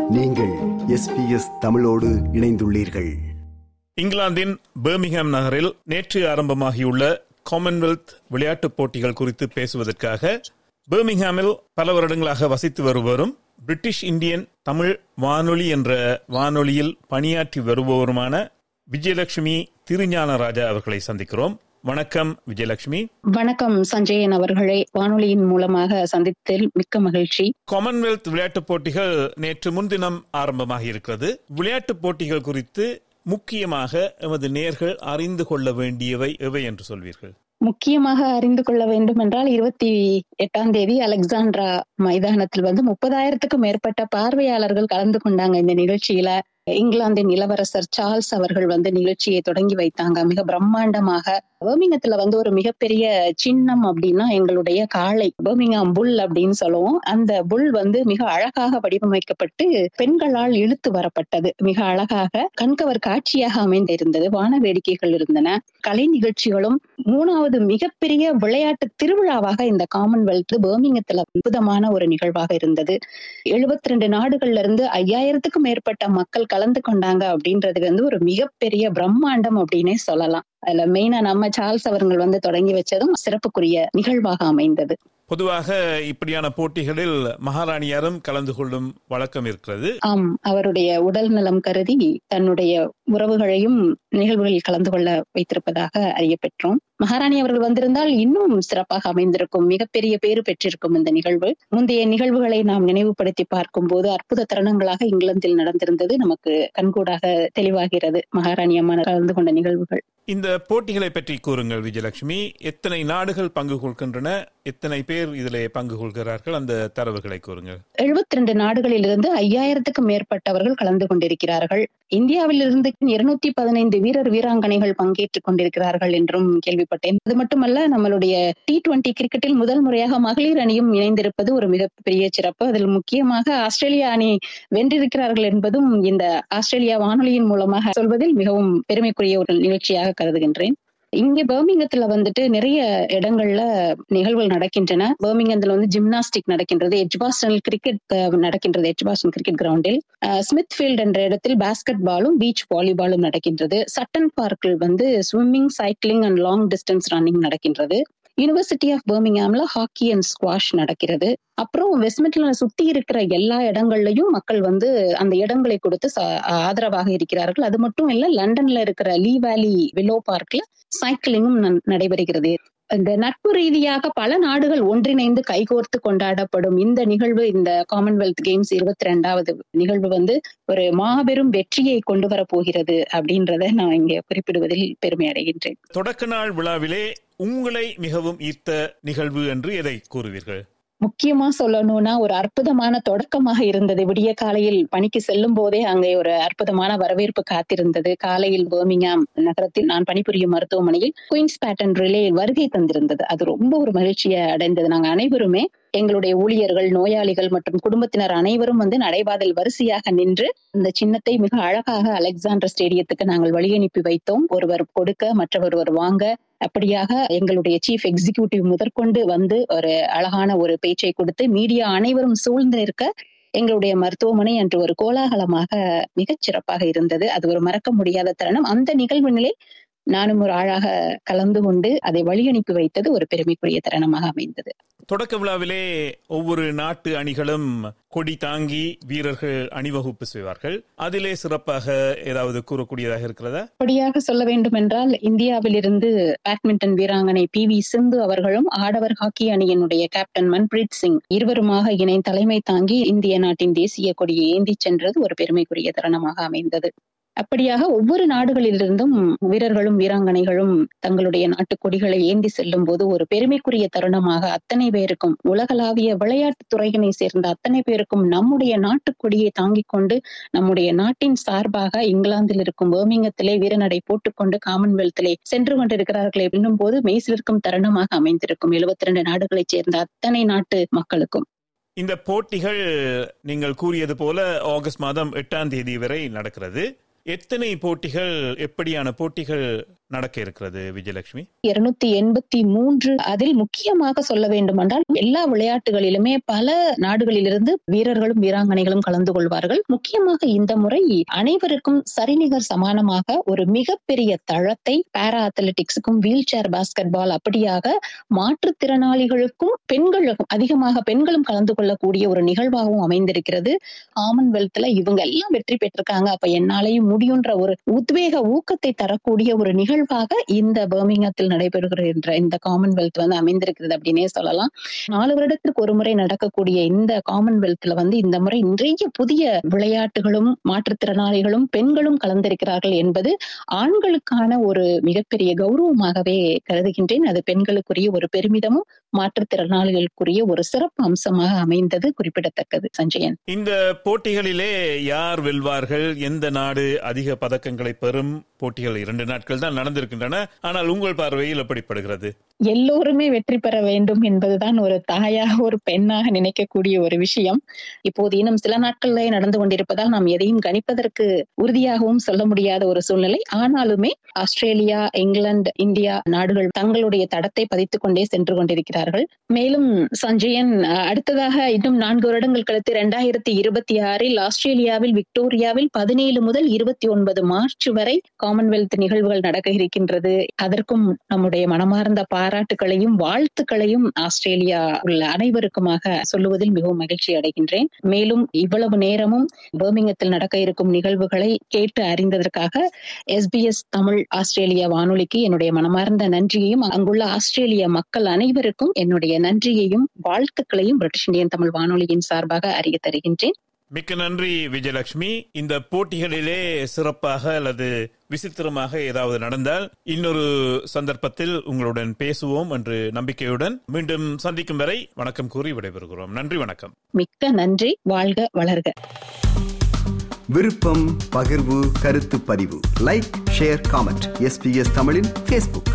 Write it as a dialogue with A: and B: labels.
A: நீங்கள் எஸ்பிஎஸ் தமிழோடு இணைந்துள்ளீர்கள்
B: இங்கிலாந்தின் பெர்மிங்ஹாம் நகரில் நேற்று ஆரம்பமாகியுள்ள காமன்வெல்த் விளையாட்டுப் போட்டிகள் குறித்து பேசுவதற்காக பெர்மிங்ஹாமில் பல வருடங்களாக வசித்து வருபவரும் பிரிட்டிஷ் இந்தியன் தமிழ் வானொலி என்ற வானொலியில் பணியாற்றி வருபவருமான விஜயலட்சுமி திருஞான ராஜா அவர்களை சந்திக்கிறோம் வணக்கம் விஜயலட்சுமி
C: வணக்கம் சஞ்சயன் அவர்களை வானொலியின் மூலமாக சந்தித்ததில் மிக்க மகிழ்ச்சி
B: காமன்வெல்த் விளையாட்டுப் போட்டிகள் நேற்று முன்தினம் ஆரம்பமாகி இருக்கிறது விளையாட்டுப் போட்டிகள் குறித்து முக்கியமாக எமது நேர்கள் அறிந்து கொள்ள வேண்டியவை எவை என்று சொல்வீர்கள்
C: முக்கியமாக அறிந்து கொள்ள வேண்டும் என்றால் இருபத்தி எட்டாம் தேதி அலெக்சாண்ட்ரா மைதானத்தில் வந்து முப்பதாயிரத்துக்கும் மேற்பட்ட பார்வையாளர்கள் கலந்து கொண்டாங்க இந்த நிகழ்ச்சியில இங்கிலாந்தின் இளவரசர் சார்ல்ஸ் அவர்கள் வந்து நிகழ்ச்சியை தொடங்கி வைத்தாங்க மிக பிரம்மாண்டமாக பர்மிங்கத்துல வந்து ஒரு மிகப்பெரிய சின்னம் அப்படின்னா எங்களுடைய காளை பர்மிங்காம் புல் அப்படின்னு சொல்லுவோம் அந்த புல் வந்து மிக அழகாக வடிவமைக்கப்பட்டு பெண்களால் இழுத்து வரப்பட்டது மிக அழகாக கண்கவர் காட்சியாக அமைந்திருந்தது வான வேடிக்கைகள் இருந்தன கலை நிகழ்ச்சிகளும் மூணாவது மிகப்பெரிய விளையாட்டு திருவிழாவாக இந்த காமன்வெல்த் பர்மிங்கத்துல அற்புதமான ஒரு நிகழ்வாக இருந்தது எழுபத்தி ரெண்டு நாடுகள்ல இருந்து ஐயாயிரத்துக்கும் மேற்பட்ட மக்கள் கலந்து கொண்டாங்க அப்படின்றது வந்து ஒரு மிகப்பெரிய பிரம்மாண்டம் அப்படின்னே சொல்லலாம் அதுல மெயினா நம்ம சார்ல்ஸ் அவர்கள் வந்து தொடங்கி வச்சதும் சிறப்புக்குரிய நிகழ்வாக அமைந்தது
B: பொதுவாக இப்படியான போட்டிகளில் மகாராணியாரும் கலந்து கொள்ளும் வழக்கம் இருக்கிறது
C: ஆம் அவருடைய உடல் நலம் கருதி தன்னுடைய உறவுகளையும் நிகழ்வுகளில் கலந்து கொள்ள வைத்திருப்பதாக அறியப்பெற்றோம் மகாராணி அவர்கள் வந்திருந்தால் இன்னும் சிறப்பாக அமைந்திருக்கும் மிகப்பெரிய பேறு பெற்றிருக்கும் இந்த நிகழ்வு முந்தைய நிகழ்வுகளை நாம் நினைவுபடுத்தி பார்க்கும் போது அற்புத தருணங்களாக இங்கிலாந்தில் நடந்திருந்தது நமக்கு கண்கூடாக தெளிவாகிறது மகாராணி அம்மா கலந்து கொண்ட நிகழ்வுகள்
B: இந்த போட்டிகளை பற்றி கூறுங்கள் விஜயலட்சுமி எத்தனை நாடுகள் பங்கு கொள்கின்றன எத்தனை பேர் இதிலே பங்கு கொள்கிறார்கள் அந்த தரவுகளை கூறுங்கள்
C: எழுபத்தி ரெண்டு நாடுகளிலிருந்து ஐயாயிரத்துக்கும் மேற்பட்டவர்கள் கலந்து கொண்டிருக்கிறார்கள் இந்தியாவிலிருந்து இருநூத்தி பதினைந்து வீரர் வீராங்கனைகள் பங்கேற்றுக் கொண்டிருக்கிறார்கள் என்றும் கேள்விப்பட்டேன் அது மட்டுமல்ல நம்மளுடைய டி டுவெண்டி கிரிக்கெட்டில் முதல் முறையாக மகளிர் அணியும் இணைந்திருப்பது ஒரு மிகப்பெரிய சிறப்பு அதில் முக்கியமாக ஆஸ்திரேலியா அணி வென்றிருக்கிறார்கள் என்பதும் இந்த ஆஸ்திரேலியா வானொலியின் மூலமாக சொல்வதில் மிகவும் பெருமைக்குரிய ஒரு நிகழ்ச்சியாக கருதுகின்றேன் இங்க பர்மிங்கத்துல வந்துட்டு நிறைய இடங்கள்ல நிகழ்வுகள் நடக்கின்றன பர்மிங்கத்துல வந்து ஜிம்னாஸ்டிக் நடக்கின்றது எஜ்பாஸ்டன் கிரிக்கெட் நடக்கின்றது எஜ்பாஸ்டன் கிரிக்கெட் கிரவுண்டில் ஸ்மித் ஃபீல்ட் என்ற இடத்தில் பாஸ்கெட் பாலும் பீச் வாலிபாலும் நடக்கின்றது சட்டன் பார்க்கில் வந்து swimming cycling and long distance running நடக்கின்றது யூனிவர்சிட்டி ஆஃப் பர்மிங்ஹாம்ல ஹாக்கி அண்ட் ஸ்குவாஷ் நடக்கிறது அப்புறம் வெஸ்ட்மெட்ல சுத்தி இருக்கிற எல்லா இடங்கள்லயும் மக்கள் வந்து அந்த இடங்களை கொடுத்து ஆதரவாக இருக்கிறார்கள் அது மட்டும் இல்ல லண்டன்ல இருக்கிற லீ வேலி வில்லோ பார்க்ல சைக்கிளிங்கும் நடைபெறுகிறது இந்த நட்பு ரீதியாக பல நாடுகள் ஒன்றிணைந்து கைகோர்த்து கொண்டாடப்படும் இந்த நிகழ்வு இந்த காமன்வெல்த் கேம்ஸ் இருபத்தி ரெண்டாவது நிகழ்வு வந்து ஒரு மாபெரும் வெற்றியை கொண்டு வர போகிறது அப்படின்றத நான் இங்க குறிப்பிடுவதில் பெருமை அடைகின்றேன்
B: தொடக்க நாள் விழாவிலே உங்களை மிகவும் ஈர்த்த நிகழ்வு என்று எதை கூறுவீர்கள்
C: முக்கியமா சொல்லணும்னா ஒரு அற்புதமான தொடக்கமாக இருந்தது விடிய காலையில் பணிக்கு செல்லும் போதே அங்கே ஒரு அற்புதமான வரவேற்பு காத்திருந்தது காலையில் பர்மிங்ஹாம் நகரத்தில் நான் பணிபுரியும் மருத்துவமனையில் குயின்ஸ் பேட்டன் ரிலே வருகை தந்திருந்தது அது ரொம்ப ஒரு மகிழ்ச்சியை அடைந்தது நாங்க அனைவருமே எங்களுடைய ஊழியர்கள் நோயாளிகள் மற்றும் குடும்பத்தினர் அனைவரும் வந்து நடைபாதையில் வரிசையாக நின்று இந்த சின்னத்தை மிக அழகாக அலெக்சாண்டர் ஸ்டேடியத்துக்கு நாங்கள் வழி அனுப்பி வைத்தோம் ஒருவர் கொடுக்க மற்றவர் ஒரு வாங்க அப்படியாக எங்களுடைய சீஃப் எக்ஸிகியூட்டிவ் முதற்கொண்டு வந்து ஒரு அழகான ஒரு பேச்சை கொடுத்து மீடியா அனைவரும் சூழ்ந்து நிற்க எங்களுடைய மருத்துவமனை அன்று ஒரு கோலாகலமாக மிகச் சிறப்பாக இருந்தது அது ஒரு மறக்க முடியாத தருணம் அந்த நிகழ்வு நிலை நானும் ஒரு ஆளாக கலந்து கொண்டு அதை வழி அனுப்பி வைத்தது ஒரு பெருமைக்குரிய தருணமாக அமைந்தது
B: தொடக்க விழாவிலே ஒவ்வொரு நாட்டு அணிகளும் கொடி தாங்கி வீரர்கள் அணிவகுப்பு செய்வார்கள் அதிலே சிறப்பாக ஏதாவது கூறக்கூடியதாக இருக்கிறதா
C: அப்படியாக சொல்ல வேண்டும் என்றால் இந்தியாவிலிருந்து பேட்மிண்டன் வீராங்கனை பி வி சிந்து அவர்களும் ஆடவர் ஹாக்கி அணியினுடைய கேப்டன் மன்பிரீத் சிங் இருவருமாக இணை தலைமை தாங்கி இந்திய நாட்டின் தேசிய கொடியை ஏந்தி சென்றது ஒரு பெருமைக்குரிய தருணமாக அமைந்தது அப்படியாக ஒவ்வொரு நாடுகளிலிருந்தும் வீரர்களும் வீராங்கனைகளும் தங்களுடைய நாட்டு கொடிகளை ஏந்தி செல்லும் போது ஒரு பெருமைக்குரிய தருணமாக அத்தனை பேருக்கும் உலகளாவிய விளையாட்டு துறையினை சேர்ந்த அத்தனை பேருக்கும் நம்முடைய நாட்டு கொடியை தாங்கிக் கொண்டு நம்முடைய நாட்டின் சார்பாக இங்கிலாந்தில் இருக்கும் பர்மிங்கத்திலே வீரநடை போட்டுக்கொண்டு காமன்வெல்த்திலே சென்று கொண்டிருக்கிறார்கள் என்னும் போது மெய்சிலிருக்கும் தருணமாக அமைந்திருக்கும் எழுபத்தி ரெண்டு நாடுகளைச் சேர்ந்த அத்தனை நாட்டு மக்களுக்கும்
B: இந்த போட்டிகள் நீங்கள் கூறியது போல ஆகஸ்ட் மாதம் எட்டாம் தேதி வரை நடக்கிறது எத்தனை போட்டிகள் எப்படியான போட்டிகள் நடக்க இருக்கிறது விஜயலட்சுமி
C: இருநூத்தி எண்பத்தி மூன்று அதில் முக்கியமாக சொல்ல வேண்டுமென்றால் எல்லா விளையாட்டுகளிலுமே பல நாடுகளிலிருந்து வீரர்களும் வீராங்கனைகளும் கலந்து கொள்வார்கள் முக்கியமாக இந்த முறை அனைவருக்கும் சரிநிகர் சமானமாக ஒரு மிகப்பெரிய தளத்தை பாரா அத்லெட்டிக்ஸுக்கும் வீல் சேர் பாஸ்கெட் பால் அப்படியாக மாற்றுத்திறனாளிகளுக்கும் பெண்களுக்கும் அதிகமாக பெண்களும் கலந்து கொள்ளக்கூடிய ஒரு நிகழ்வாகவும் அமைந்திருக்கிறது காமன்வெல்த்ல இவங்க எல்லாம் வெற்றி பெற்றிருக்காங்க அப்ப என்னாலையும் முடியுன்ற ஒரு உத்வேக ஊக்கத்தை தரக்கூடிய ஒரு நிகழ்வாக இந்த பர்மிங்கத்தில் நடைபெறுகிற இந்த காமன்வெல்த் வந்து அமைந்திருக்கிறது அப்படின்னே சொல்லலாம் நாலு வருடத்திற்கு ஒரு முறை நடக்கக்கூடிய இந்த காமன்வெல்த்ல வந்து இந்த முறை நிறைய புதிய விளையாட்டுகளும் மாற்றுத்திறனாளிகளும் பெண்களும் கலந்திருக்கிறார்கள் என்பது ஆண்களுக்கான ஒரு மிகப்பெரிய கௌரவமாகவே கருதுகின்றேன் அது பெண்களுக்குரிய ஒரு பெருமிதமும் மாற்றுத்திறனாளிகளுக்குரிய ஒரு சிறப்பு அம்சமாக அமைந்தது குறிப்பிடத்தக்கது சஞ்சயன்
B: இந்த போட்டிகளிலே யார் வெல்வார்கள் எந்த நாடு அதிக பதக்கங்களை பெறும் போட்டிகள் இரண்டு நாட்கள் தான் நடந்திருக்கின்றன ஆனால் உங்கள் பார்வையில் எப்படிப்படுகிறது
C: எல்லோருமே வெற்றி பெற வேண்டும் என்பதுதான் ஒரு தாயாக ஒரு பெண்ணாக நினைக்கக்கூடிய ஒரு விஷயம் இப்போது இன்னும் சில நாட்களே நடந்து கொண்டிருப்பதால் நாம் எதையும் கணிப்பதற்கு உறுதியாகவும் சொல்ல முடியாத ஒரு சூழ்நிலை ஆனாலுமே ஆஸ்திரேலியா இங்கிலாந்து இந்தியா நாடுகள் தங்களுடைய தடத்தை பதித்துக் கொண்டே சென்று கொண்டிருக்கிறார்கள் மேலும் சஞ்சயன் அடுத்ததாக இன்னும் நான்கு வருடங்கள் கழித்து இரண்டாயிரத்தி இருபத்தி ஆறில் ஆஸ்திரேலியாவில் விக்டோரியாவில் பதினேழு முதல் இருபத்தி ஒன்பது மார்ச் வரை காமன்வெல்த் நிகழ்வுகள் நடக்க இருக்கின்றது அதற்கும் நம்முடைய மனமார்ந்த பாராட்டுகளையும் வாழ்த்துக்களையும் ஆஸ்திரேலியா உள்ள அனைவருக்குமாக சொல்லுவதில் மிகவும் மகிழ்ச்சி அடைகின்றேன் மேலும் இவ்வளவு நேரமும் பர்மிங்கத்தில் நடக்க இருக்கும் நிகழ்வுகளை கேட்டு அறிந்ததற்காக எஸ்பிஎஸ் தமிழ் ஆஸ்திரேலியா வானொலிக்கு என்னுடைய மனமார்ந்த நன்றியையும் அங்குள்ள ஆஸ்திரேலிய மக்கள் அனைவருக்கும் என்னுடைய நன்றியையும் வாழ்த்துக்களையும் பிரிட்டிஷ் இந்தியன் தமிழ் வானொலியின் சார்பாக அறிய தருகின்றேன்
B: மிக்க நன்றி விஜயலட்சுமி இந்த போட்டிகளிலே சிறப்பாக அல்லது விசித்திரமாக ஏதாவது நடந்தால் இன்னொரு சந்தர்ப்பத்தில் உங்களுடன் பேசுவோம் என்று நம்பிக்கையுடன் மீண்டும் சந்திக்கும் வரை வணக்கம் கூறி விடைபெறுகிறோம் நன்றி வணக்கம்
C: மிக்க நன்றி வாழ்க வளர்க
A: விருப்பம் பகிர்வு கருத்து பதிவு லைக் ஷேர் காமெண்ட் எஸ்பிஎஸ் தமிழின் பேஸ்புக்